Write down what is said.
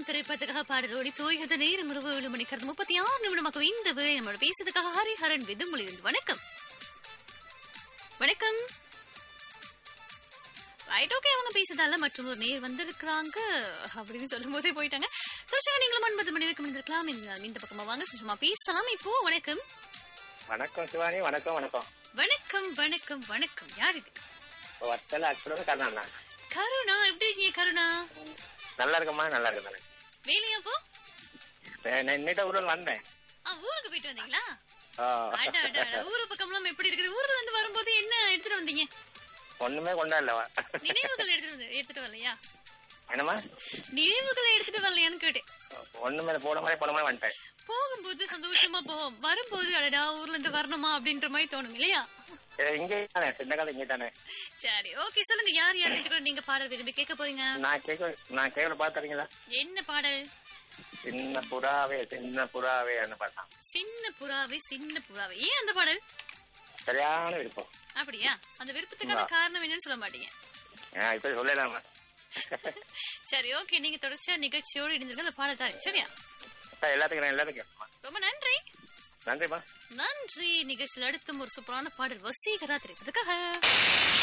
திரைப்படத்துக்காக பாடலோடி தோய்கத நேரம் இரவு ஏழு மணிக்கு முப்பத்தி ஆறு நிமிடமாக இந்த வேலை நம்மளோட பேசுறதுக்காக ஹரிஹரன் விதுமொழி இருந்து வணக்கம் வணக்கம் ரைட் ஓகே அவங்க பேசுறதால மற்றும் ஒரு நேர் வந்திருக்கிறாங்க அப்படின்னு சொல்லும் போதே போயிட்டாங்க தர்ஷகா நீங்களும் ஒன்பது மணி வரைக்கும் இருந்திருக்கலாம் இந்த இந்த பக்கமா வாங்க சும்மா பேசலாம் இப்போ வணக்கம் வணக்கம் சிவானி வணக்கம் வணக்கம் வணக்கம் வணக்கம் வணக்கம் யார் இது வத்தல அச்சுடன் கருணா கருணா எப்படி இருக்கீங்க கருணா நல்லா இருக்கம்மா நல்லா இருக்கு தானே வேலையா போ நான் இன்னிட்ட ஊரில் வந்தேன் ஆ ஊருக்கு போயிட்டு வந்தீங்களா ஆ, அட, அட, அட. ஊரு பக்கம்லாம் எப்படி இருக்குது ஊர்ல இருந்து வரும்போது என்ன எடுத்துட்டு வந்தீங்க ஒண்ணுமே கொண்டாடலவா நினைவுகள் எடுத்துட்டு வந்து எடுத்துட்டு வரலையா என்னம்மா நினைவுகளை எடுத்துட்டு வரலையான்னு கேட்டேன் ஒண்ணுமே போட மாதிரி போட மாதிரி வந்துட்டேன் போகும்போது சந்தோஷமா போவோம் வரும்போது அடடா ஊர்ல இருந்து வரணுமா அப்படின்ற மாதிரி தோணும் இல்லையா சரி, இங்கே தானே சின்ன காலம் இங்கே தானே சரி ஓகே சொல்லுங்க யார் யார் ரெண்டு பேரும் நீங்க பாடல் விரும்பி கேட்க போறீங்க நான் கேட்க நான் கேட்கல பார்த்துறீங்களா என்ன பாடல் சின்ன புறாவே சின்ன புறாவே பார்த்தான் சின்ன புறாவே சின்ன புறாவே ஏன் அந்த பாடல் சரியான விருப்பம் அப்படியா அந்த விருப்பத்துக்கான காரணம் என்னன்னு சொல்ல மாட்டீங்க ஆ, இப்ப சொல்லலாமா சரி ஓகே நீங்க தொடர்ச்சியா நிகழ்ச்சியோடு இணைந்திருக்க அந்த பாடல் தாரேன் சரியா எல்லாத்துக்கும் நான் எல்லாத்துக்கும் கேட்போம்மா. ரொம்ப நன்றி நன்றிம்மா நன்றி நிகழ்ச்சியில் அடுத்தும் ஒரு சூப்பரான பாடல் வசீகரா திரைப்பதற்காக